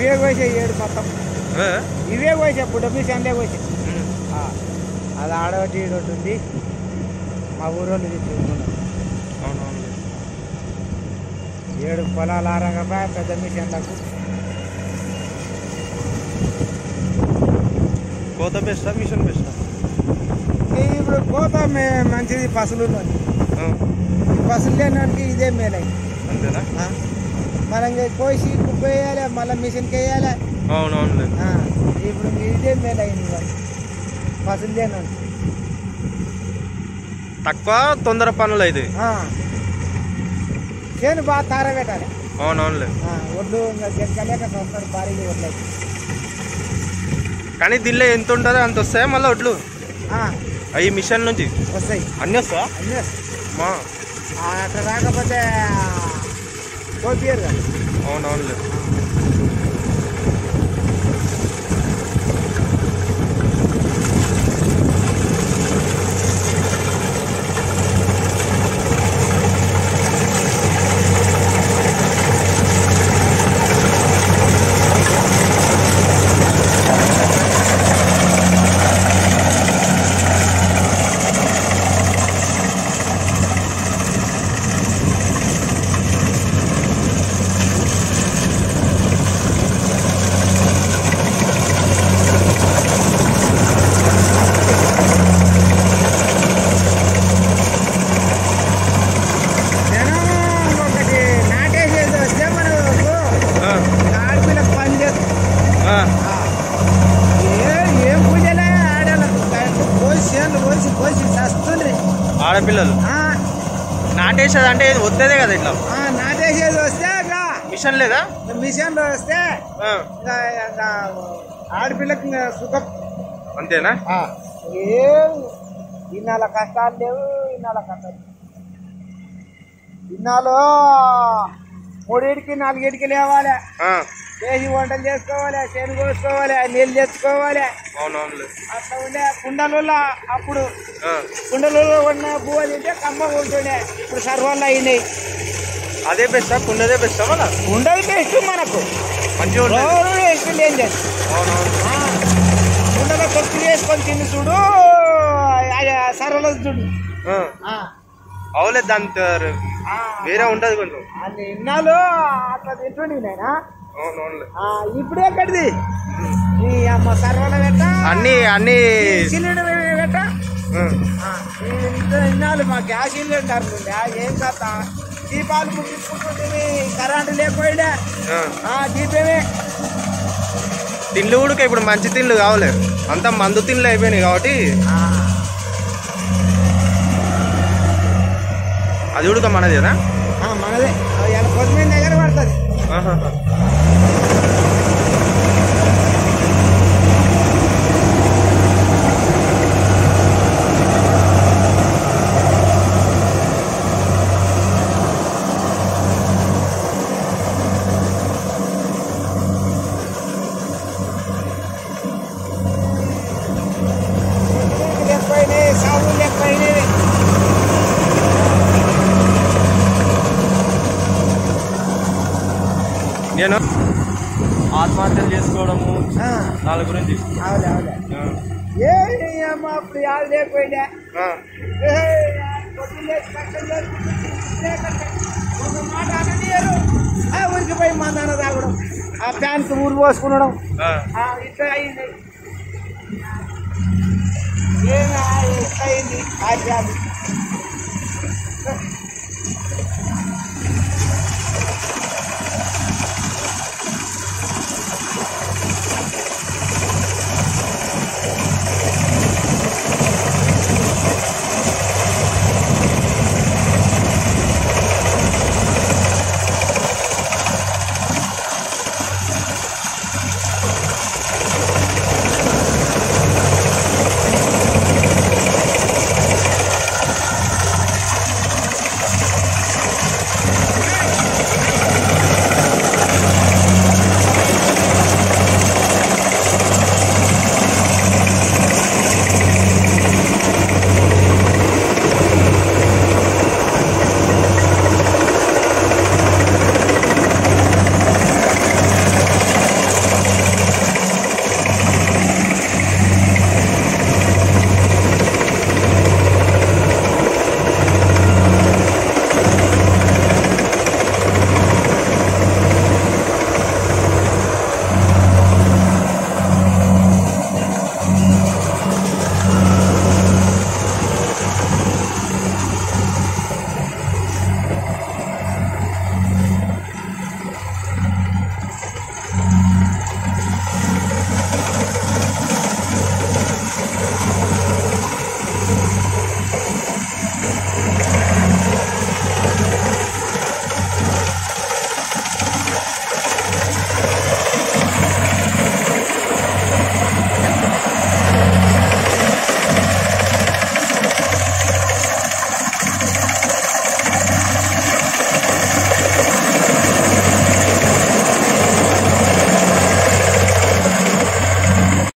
ఇవే కోసే ఏడు మొత్తం ఆ? ఇవే కోసే బుడ్డ మిషన్లే కోసే ఉమ్. అది ఆడొకటి ఈడొకటి ఉంది మా ఊరోళ్ళు తీసుకున్నారు అవునవును ఏడు పొలాలు ఆరంగా పెద్ద మిషన్లకు కోత బెస్టా మిషన్ బెస్టా ఈ ఇప్పుడు కోత మే- మంచిది పసులు ఉన్నది పసులు లేనానికి ఇదే మేలై అంతేనా మనం ఇంకా కోసి కుప్ప వేయాలి మళ్ళీ మిషన్కి వేయాలి అవునవునులే ఆ, ఇప్పుడు ఇదే మేలైంది ఇవాళ పసులు లేనానికి తక్కువ తొందర పనులు అయితే ఆ. చేను బాగా తారబెట్టాలి అవునవునులే ఆ, ఒడ్లు ఇంకా గెలకలేక వస్తాడు భారీగా ఒడ్లు అయితే. కానీ దీనిలో ఎంత ఉంటుందో అంత వస్తాయా మళ్ళీ ఒడ్లు ఆ, అవి మిషన్ నుంచి వస్తాయి అన్నీ వస్తాయా అన్నీ వస్తాయి. మా ఆ, అట్లా రాకపోతే కోపియరు కదా అవునవునులే నేను ఒకటి నాటేసేది వస్తే మనకు ఆ, ఆడపిల్లకు పని చేస్తుంది ఆ, ఏ ఏం పూజలే ఆడలకు కోసి చేనులు కోసి కోసి చస్తుంది ఆడపిల్లలు ఆ, నాటేసేది అంటే ఇది వద్దేదే కదా ఇట్లా ఆ, నాటేసేది వస్తే ఇంకా మిషన్ లేదా మిషన్లో వస్తే ఆ, ఇంకా ఇంకా ఆడపిల్లకి ఇంకా సుఖం అంతేనా ఏం ఇన్నాళ్ళ కష్టాలు లేవు ఇన్నాళ్ళ కష్టాలు లేవు. ఇన్నాళ్ళు మూడింటికి నాలుగింటికి లేవాలి ఆ, చేసి వంటలు చేసుకోవాలి చేను కోసుకోవాలి నీళ్ళు తెచ్చుకోవాలి అవునవునులే అట్లా ఉండే కుండలలో అప్పుడు ఆ, కుండలలో ఉన్న పువ్వు తింటే కమ్మగా ఉంటుండే ఇప్పుడు సర్వాళ్ళు అయినాయి అదే బెస్టా కుండదే బెస్టా మళ్ళా ఉండదు టేస్ట్ మనకు మంచిగా ఉంటుంది రోజు టేస్ట్ ఏం చేస్తాం అవునవును కుండలో కొట్టు వేసుకొని తిని చూడు సర్వలో చూడు ఆ, ఆ, అవులే దాని త- ఆ. వేరే ఉంటది కొంచెం అన్ని ఇన్నాళ్ళు అట్లా తింటుండే నేనా అవునవునులే ఆ, ఇప్పుడే ఎక్కడిది ఈ అమ్మ సర్వల పెట్ట అన్ని అన్ని సిలిండర్ పెట్ట ఆ, ఆ, ఈ ఇంత ఇన్నాళ్ళు మా గ్యాస్ సిలిండర్ ఉండే ఏం కథ దీపాలు ముట్టించుకుంటుంటే కరెంటు లేకపోయిండే ఆ. ఆ, దీపమే తిండ్లు కూడా ఇప్పుడు మంచి తిండ్లు కావాలి అంతా మందు తిండ్లు అయిపోయినాయి కాబట్టి ఆ, అది ఉడక మనదేనా ఆ, మనదే అది ఇలా కొద్దిమంది దగ్గర పడుతుంది ఆహాహా. లేకపోయినాయి సాగులు లేకపోయినాయి నేను ఆత్మహత్యలు చేసుకోవడము ఆ, దాని గురించి అవులే అవులే ఆ, ఏ అమ్మ అప్పుడు యాద లేకపోయిండే ఆ, ఏ, పొద్దున్న లేచి కష్టం చేసుకుంటే ఇదే కష్టం. ఒక మాట అననీయరు. ఆ ఊరికి పోయి మందాన తాగడం ఆ ప్యాంట్ ఊరు పోసుకునడం ఆ. ఆ, ఇట్లా అయింది ఏమి ఇట్లా అయింది ఆ ప్యాంట్